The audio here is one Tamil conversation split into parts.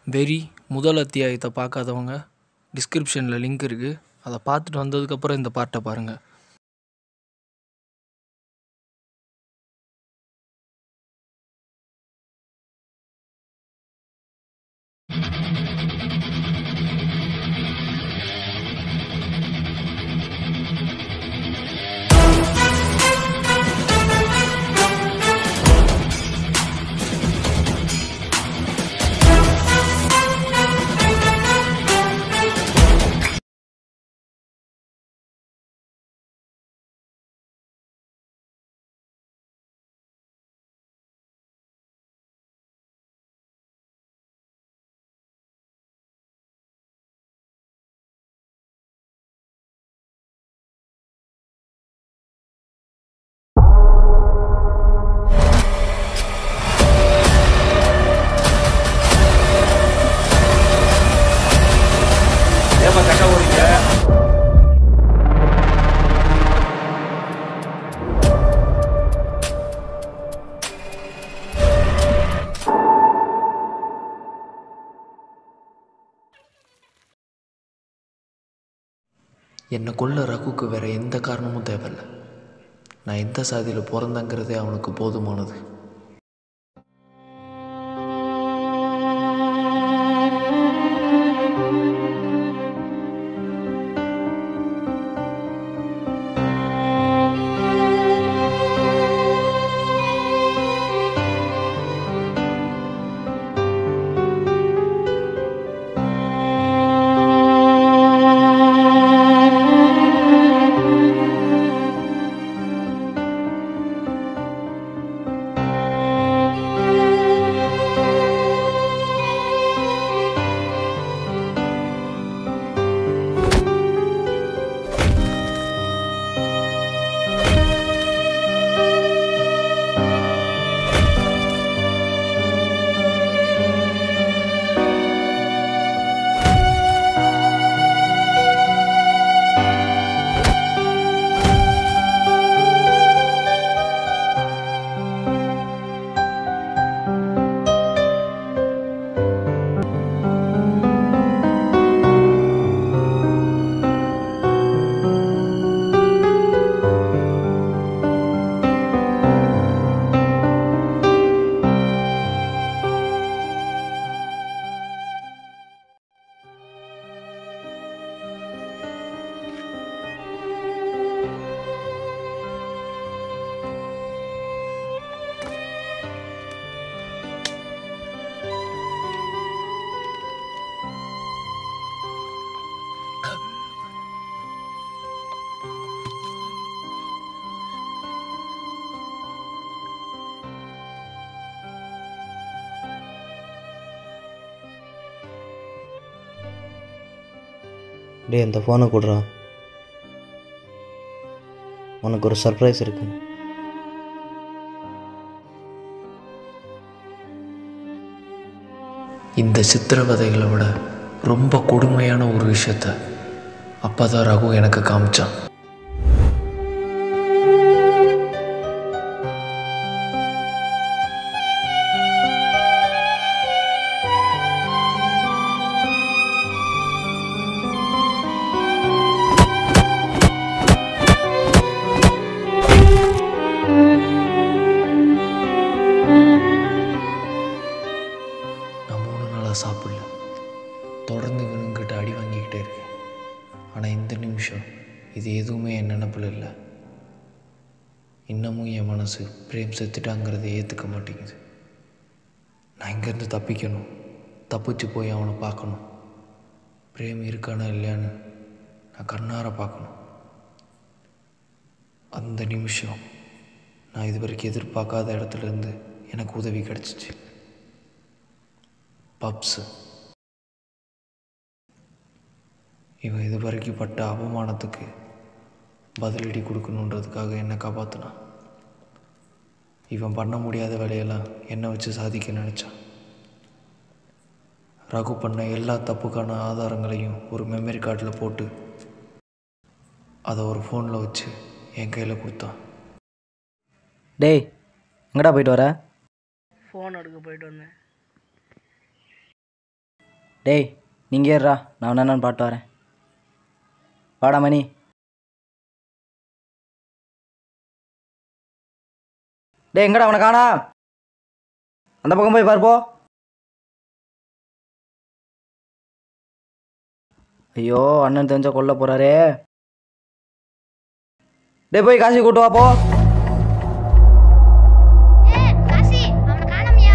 வெறி முதல் அத்தியாயத்தை பார்க்காதவங்க டிஸ்கிரிப்ஷனில் லிங்க் இருக்குது அதை பார்த்துட்டு வந்ததுக்கப்புறம் இந்த பார்ட்டை பாருங்கள் ஏமா கட்ட ஓடுங்க என்னை கொல்ல ரகுக்கு வேற எந்த காரணமும் தேவையில்லை நான் எந்த சாதியில் பிறந்தங்கிறதே அவனுக்கு போதுமானது டேய் அந்த ஃபோனை கொடுறா உனக்கு ஒரு சர்ப்ரைஸ் இருக்கு இந்த சித்திரவதைகளை விட ரொம்ப கொடுமையான ஒரு விஷயத்த அப்போ தான் ரகு எனக்கு காமிச்சான் நான் மூணு நாளாக சாப்பிடல தொடர்ந்து இவனுங்கிட்ட அடி வாங்கிக்கிட்டே இருக்கேன் ஆனால் இந்த நிமிஷம் இது எதுவுமே என் நினப்பில் இல்லை இன்னமும் என் மனசு பிரேம் செத்துட்டாங்கிறத ஏற்றுக்க மாட்டேங்குது நான் இங்கேருந்து தப்பிக்கணும் தப்பிச்சு போய் அவனை பார்க்கணும் பிரேம் இருக்கானா இல்லையான்னு நான் கண்ணார பார்க்கணும் அந்த நிமிஷம் நான் இது வரைக்கும் எதிர்பார்க்காத இடத்துல இருந்து எனக்கு உதவி கிடச்சிச்சு பப்ஸு இவன் இது வரைக்கும் பட்ட அவமானத்துக்கு பதிலடி கொடுக்கணுன்றதுக்காக என்னை காப்பாற்றினான் இவன் பண்ண முடியாத வேலையெல்லாம் என்னை வச்சு சாதிக்க நினச்சான் ரகு பண்ண எல்லா தப்புக்கான ஆதாரங்களையும் ஒரு மெமரி கார்டில் போட்டு அதை ஒரு ஃபோனில் வச்சு என் கையில் கொடுத்தான் டேய் எங்கடா போயிட்டு வர ஃபோன் எடுக்க போயிட்டு வந்தேன் டேய் நீங்கள் ஏறுறா நான் என்னென்னு பாட்டு வரேன் வாடா மணி டேய் எங்கடா அவனை காணா அந்த பக்கம் போய் பாரு போ ஐயோ அண்ணன் தெரிஞ்சா கொல்ல போறாரே டேய் போய் காசி கூட்டு வா போ ஏய் காசி அவனை காணோம்யா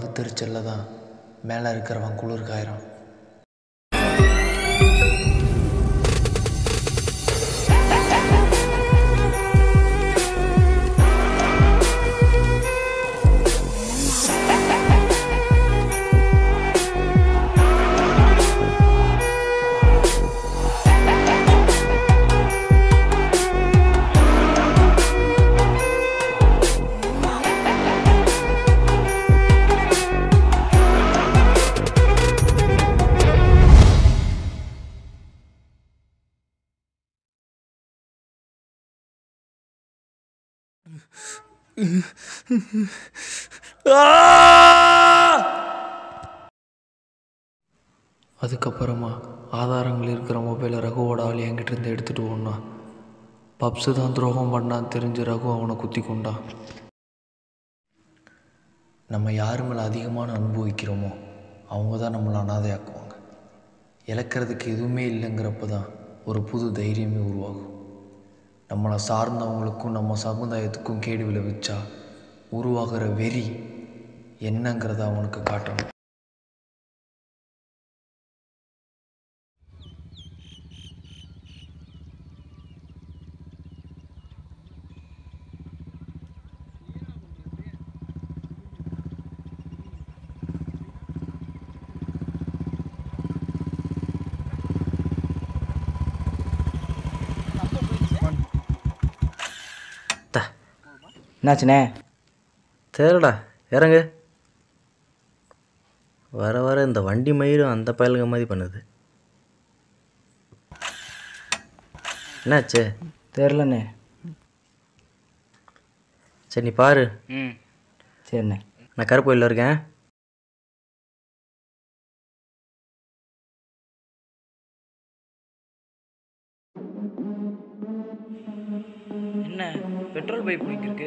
வறுத்தெரிச்சலில் தான் மேலே இருக்கிறவன் குளிர் காயிறான் அதுக்கப்புறமா ஆதாரங்கள் இருக்கிற மொபைலை ரகுவோட ஆள் என்கிட்ட இருந்து எடுத்துகிட்டு ஓடினான் பப்ஸு தான் துரோகம் பண்ணான்னு தெரிஞ்சு ரகு அவனை குத்தி கொண்டான் நம்ம யார் மேலே அதிகமான அன்பு வைக்கிறோமோ அவங்க தான் நம்மளை அனாதையாக்குவாங்க இழக்கிறதுக்கு எதுவுமே இல்லைங்கிறப்ப தான் ஒரு புது தைரியமே உருவாகும் நம்மளை சார்ந்தவங்களுக்கும் நம்ம சமுதாயத்துக்கும் கேடு விளைவிச்சா உருவாகிற வெறி என்னங்கிறத அவனுக்கு காட்டணும் என்னாச்சுண்ணே தெரிலடா இறங்கு வர வர இந்த வண்டி மயிரும் அந்த பயலுங்க மாதிரி பண்ணுது என்னாச்சு தெரிலண்ணே சரி நீ பாரு ம் சரிண்ணே நான் கருப்போயில் இருக்கேன் என்ன பெட்ரோல் பைப் பிடிக்கிருக்கு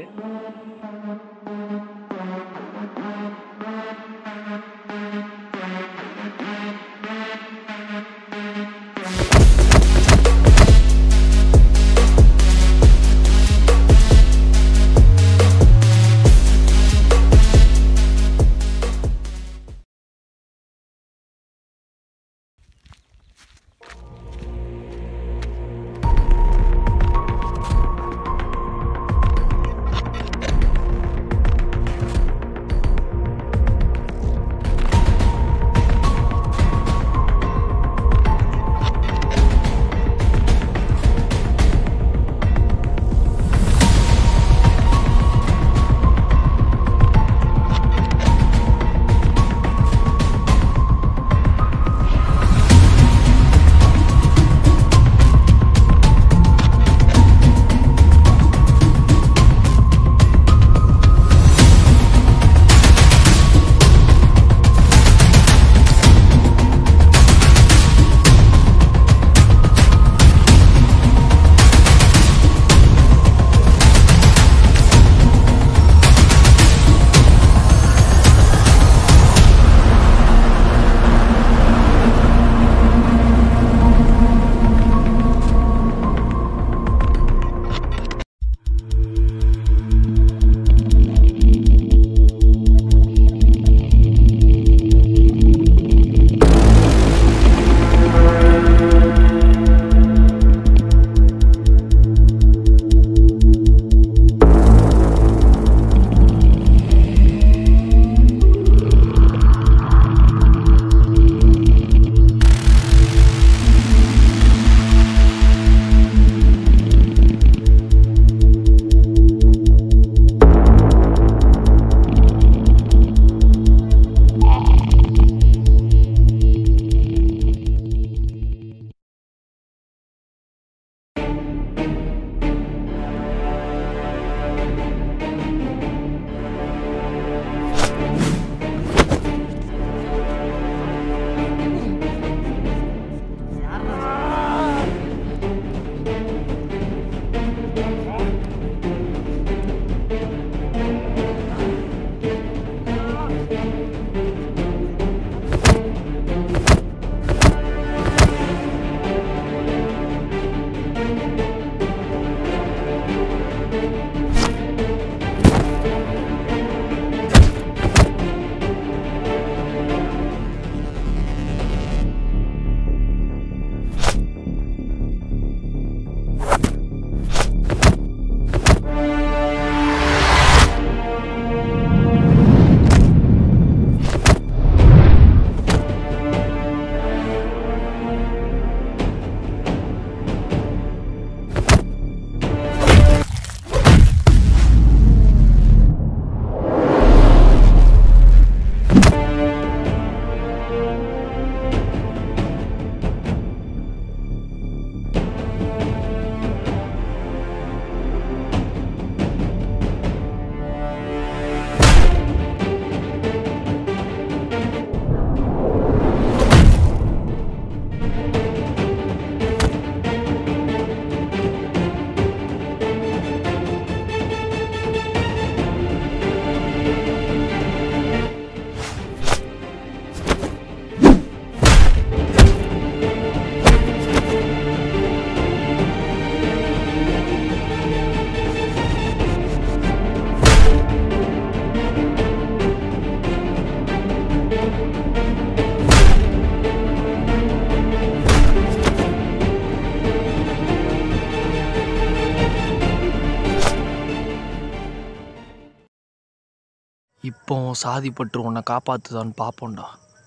அப்போ உன் சாதி பற்று உன்னை காப்பாற்றுதான்னு பார்ப்போம்டா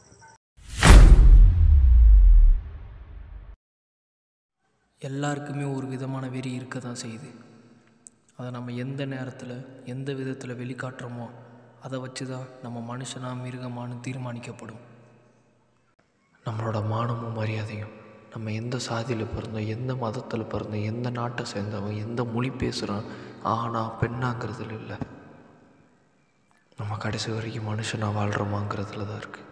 எல்லாருக்குமே ஒரு விதமான வெறி இருக்க தான் செய்யுது அதை நம்ம எந்த நேரத்தில் எந்த விதத்தில் வெளிக்காட்டுறோமோ அதை வச்சு தான் நம்ம மனுஷனா மிருகமானு தீர்மானிக்கப்படும் நம்மளோட மானமும் மரியாதையும் நம்ம எந்த சாதியில் பிறந்தோம் எந்த மதத்தில் பிறந்தோம் எந்த நாட்டை சேர்ந்தவன் எந்த மொழி பேசுகிறான் ஆனா பெண்ணாங்கிறதுல இல்லை நம்ம கடைசி வரைக்கும் மனுஷனாக வாழ்கிறோமாங்கிறதுல தான் இருக்குது